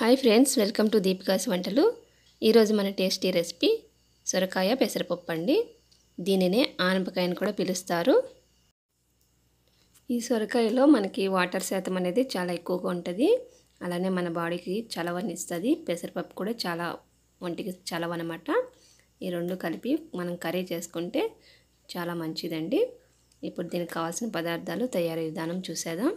hi friends welcome to Deepika's వంటలు ఈరోజు మన టేస్టీ రెసిపీ సొరకాయ పెసరపప్పు అండి దీనినే ఆనపకాయని కూడా పిలుస్తారు ఈ సొరకాయలో మనకి వాటర్ శాతం అనేది చాలా ఎక్కువగా ఉంటుంది అలానే మన బాడీకి చలవనిస్తుంది పెసరపప్పు కూడా చాలా ఒంటికి చలవనమాట ఈ రెండు కలిపి మనం కర్రీ చేసుకుంటే చాలా మంచిదండి ఇప్పుడు దీనికి కావాల్సిన పదార్థాలు తయారీ విధానం చూసేద్దాం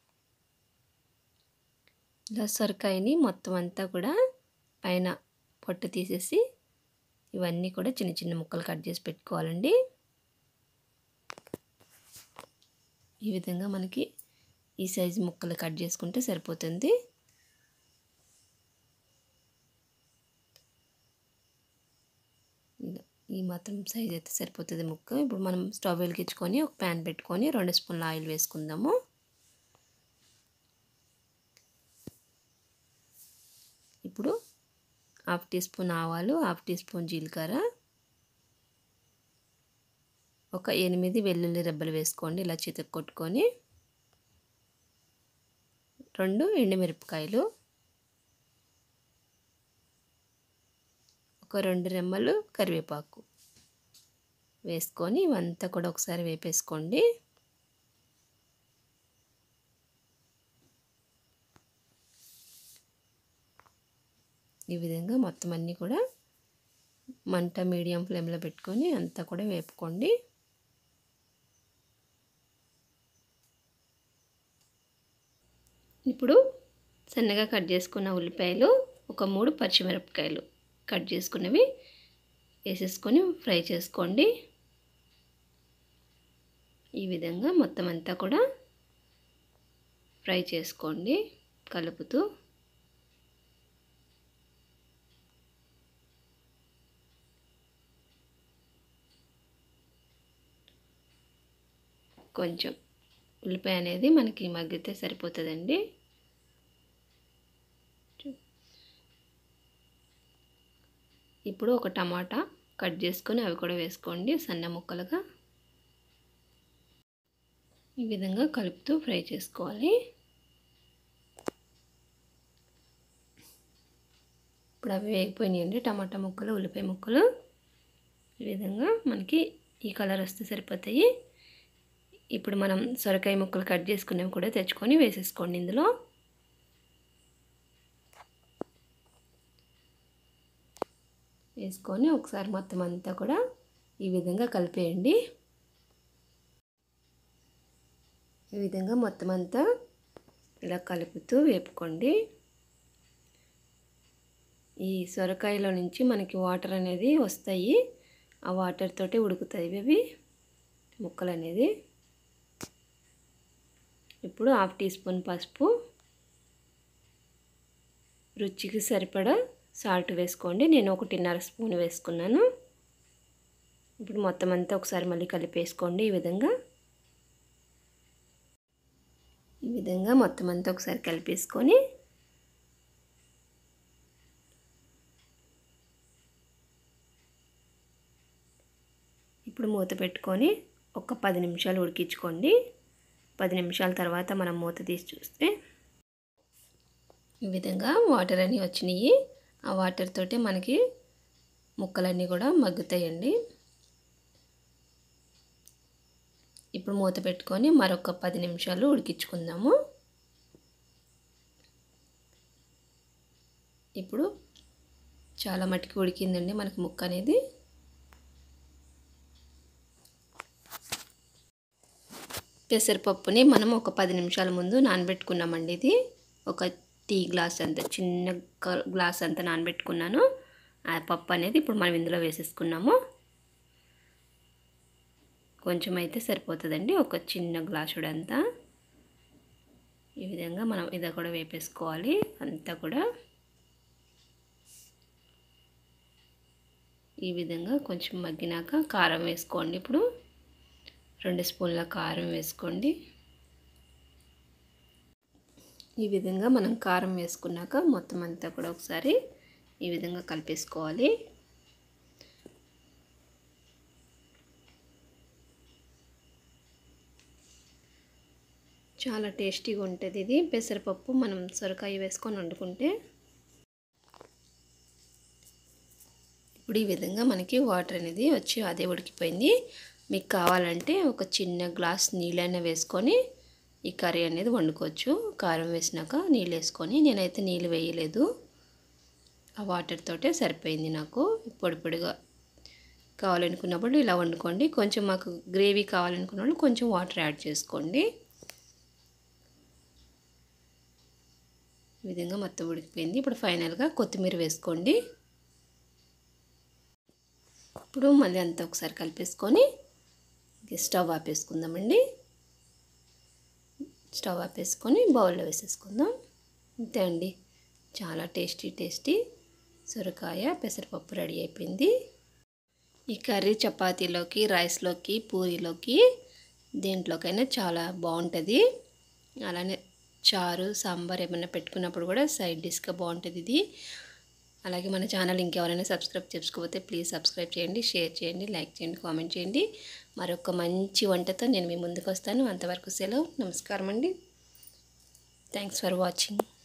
ఇలా సొరకాయని మొత్తం అంతా కూడా పైన పొట్టు తీసేసి ఇవన్నీ కూడా చిన్న చిన్న ముక్కలు కట్ చేసి పెట్టుకోవాలండి ఈ విధంగా మనకి ఈ సైజు ముక్కలు కట్ చేసుకుంటే సరిపోతుంది ఈ మాత్రం సైజ్ అయితే సరిపోతుంది ముక్క ఇప్పుడు మనం స్టవ్ వెలిగించుకొని ఒక ప్యాన్ పెట్టుకొని రెండు స్పూన్ల ఆయిల్ వేసుకుందాము ఇప్పుడు హాఫ్ టీ స్పూన్ ఆవాలు హాఫ్ టీ స్పూన్ జీలకర్ర ఒక ఎనిమిది వెల్లుల్లి రెబ్బలు వేసుకోండి ఇలా చితక్ కొట్టుకొని రెండు ఎండుమిరపకాయలు ఒక రెండు రెమ్మలు కరివేపాకు వేసుకొని ఇవంతా కూడా ఒకసారి వేపేసుకోండి ఈ విధంగా మొత్తం అన్నీ కూడా మంట మీడియం ఫ్లేమ్లో పెట్టుకొని అంతా కూడా వేపుకోండి ఇప్పుడు సన్నగా కట్ చేసుకున్న ఉల్లిపాయలు ఒక మూడు పచ్చిమిరపకాయలు కట్ చేసుకున్నవి వేసేసుకొని ఫ్రై చేసుకోండి ఈ విధంగా మొత్తం అంతా కూడా ఫ్రై చేసుకోండి కలుపుతూ కొంచెం ఉల్లిపాయ అనేది మనకి మగ్గితే సరిపోతుందండి ఇప్పుడు ఒక టమాటా కట్ చేసుకొని అవి కూడా వేసుకోండి సన్న ముక్కలుగా ఈ విధంగా కలుపుతూ ఫ్రై చేసుకోవాలి ఇప్పుడు అవి వేగిపోయినాయండి టమాటా ముక్కలు ఉల్లిపాయ ముక్కలు ఈ విధంగా మనకి ఈ కలర్ వస్తే సరిపోతాయి ఇప్పుడు మనం సొరకాయ ముక్కలు కట్ చేసుకునేవి కూడా తెచ్చుకొని వేసేసుకోండి ఇందులో వేసుకొని ఒకసారి మొత్తం అంతా కూడా ఈ విధంగా కలిపేయండి ఈ విధంగా మొత్తం అంతా ఇలా కలుపుతూ వేపుకోండి ఈ సొరకాయలో నుంచి మనకి వాటర్ అనేది వస్తాయి ఆ వాటర్ తోటి ఉడుకుతాయి ఇవి ముక్కలు అనేది ఇప్పుడు హాఫ్ టీ స్పూన్ పసుపు రుచికి సరిపడా సాల్ట్ వేసుకోండి నేను ఒకటిన్నర స్పూన్ వేసుకున్నాను ఇప్పుడు మొత్తం అంతా ఒకసారి మళ్ళీ కలిపేసుకోండి ఈ విధంగా ఈ విధంగా మొత్తం అంతా ఒకసారి కలిపేసుకొని ఇప్పుడు మూత పెట్టుకొని ఒక పది నిమిషాలు ఉడికించుకోండి పది నిమిషాల తర్వాత మనం మూత తీసి చూస్తే ఈ విధంగా వాటర్ అన్నీ వచ్చినాయి ఆ వాటర్ తోటి మనకి ముక్కలన్నీ కూడా మగ్గుతాయండి ఇప్పుడు మూత పెట్టుకొని మరొక పది నిమిషాలు ఉడికించుకుందాము ఇప్పుడు చాలా మట్టుకు ఉడికిందండి మనకి ముక్క అనేది పెసరపప్పుని మనం ఒక పది నిమిషాల ముందు నానబెట్టుకున్నామండి ఇది ఒక టీ గ్లాస్ అంత చిన్న గ్లాస్ అంత నానబెట్టుకున్నాను ఆ పప్పు అనేది ఇప్పుడు మనం ఇందులో వేసేసుకున్నాము కొంచెం అయితే సరిపోతుందండి ఒక చిన్న గ్లాసుడంతా ఈ విధంగా మనం ఇది కూడా వేపేసుకోవాలి అంతా కూడా ఈ విధంగా కొంచెం మగ్గినాక కారం వేసుకోండి ఇప్పుడు రెండు స్పూన్ల కారం వేసుకోండి ఈ విధంగా మనం కారం వేసుకున్నాక మొత్తం అంతా కూడా ఒకసారి ఈ విధంగా కలిపేసుకోవాలి చాలా టేస్టీగా ఉంటుంది ఇది పెసరపప్పు మనం సొరకాయ వేసుకొని వండుకుంటే ఇప్పుడు ఈ విధంగా మనకి వాటర్ అనేది వచ్చి అదే ఉడికిపోయింది మీకు కావాలంటే ఒక చిన్న గ్లాస్ నీళ్ళైనా వేసుకొని ఈ కర్రీ అనేది వండుకోవచ్చు కారం వేసినాక నీళ్ళు వేసుకొని నేనైతే నీళ్ళు వేయలేదు ఆ వాటర్ తోటే సరిపోయింది నాకు పొడి పొడిగా కావాలనుకున్నప్పుడు ఇలా వండుకోండి కొంచెం మాకు గ్రేవీ కావాలనుకున్న వాళ్ళు కొంచెం వాటర్ యాడ్ చేసుకోండి ఈ విధంగా మొత్తం ఉడికిపోయింది ఇప్పుడు ఫైనల్గా కొత్తిమీర వేసుకోండి ఇప్పుడు మళ్ళీ అంతా ఒకసారి కలిపేసుకొని స్టవ్ ఆపేసుకుందామండి స్టవ్ ఆపేసుకొని బౌల్లో వేసేసుకుందాం అంతే అండి చాలా టేస్టీ టేస్టీ సొరకాయ పెసరపప్పు రెడీ అయిపోయింది ఈ కర్రీ చపాతీలోకి రైస్లోకి పూరీలోకి దేంట్లోకైనా చాలా బాగుంటుంది అలానే చారు సాంబార్ ఏమైనా పెట్టుకున్నప్పుడు కూడా సైడ్ డిష్గా బాగుంటుంది ఇది అలాగే మన ఛానల్ ఇంకెవరైనా సబ్స్క్రైబ్ చేసుకోకపోతే ప్లీజ్ సబ్స్క్రైబ్ చేయండి షేర్ చేయండి లైక్ చేయండి కామెంట్ చేయండి మరొక మంచి వంటతో నేను మీ ముందుకు వస్తాను అంతవరకు సెలవు నమస్కారం అండి థ్యాంక్స్ ఫర్ వాచింగ్